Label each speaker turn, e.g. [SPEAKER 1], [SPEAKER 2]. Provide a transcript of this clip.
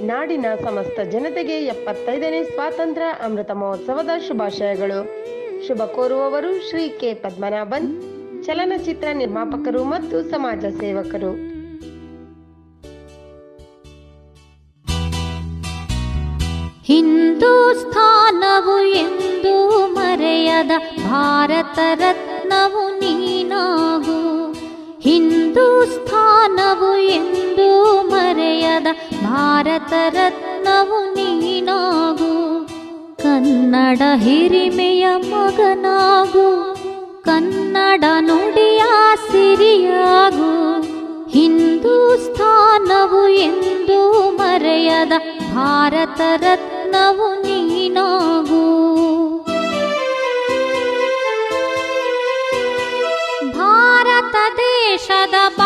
[SPEAKER 1] ನಾಡಿನ ಸಮಸ್ತ ಜನತೆಗೆ ಎಪ್ಪತ್ತೈದನೇ ಸ್ವಾತಂತ್ರ್ಯ ಅಮೃತ ಮಹೋತ್ಸವದ ಶುಭಾಶಯಗಳು ಶುಭ ಕೋರುವವರು ಶ್ರೀ ಕೆ ಪದ್ಮನಾಭನ್ ಚಲನಚಿತ್ರ ನಿರ್ಮಾಪಕರು ಮತ್ತು ಸಮಾಜ ಸೇವಕರು
[SPEAKER 2] ಹಿಂದೂಸ್ಥಾನವು ಎಂದು ಮರೆಯದ ಭಾರತ ರತ್ನವು ನೀನಾಗು ಹಿಂದೂಸ್ಥಾನವು ಎಂದು ಮರೆಯದ ಭಾರತ ರತ್ನವು ನೀನಾಗು ಕನ್ನಡ ಹಿರಿಮೆಯ ಮಗನಾಗು ಕನ್ನಡ ನುಡಿಯ ಸಿರಿಯಾಗು ಹಿಂದೂಸ್ಥಾನವು ಎಂದು ಮರೆಯದ ಭಾರತ ರತ್ನವು ನೀನಾಗು ಭಾರತ ದೇಶದ